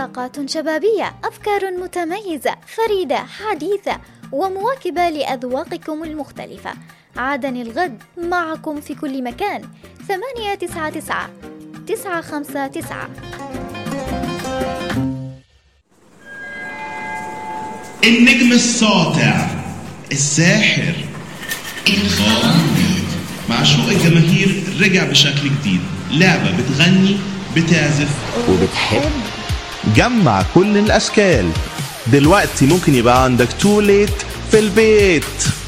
طاقات شبابية أفكار متميزة فريدة حديثة ومواكبة لأذواقكم المختلفة عادني الغد معكم في كل مكان ثمانية تسعة تسعة تسعة خمسة تسعة النجم الساطع الساحر الغامض معشوق الجماهير رجع بشكل جديد لعبة بتغني بتعزف وبتحب جمع كل الأشكال دلوقتي ممكن يبقى عندك توليت في البيت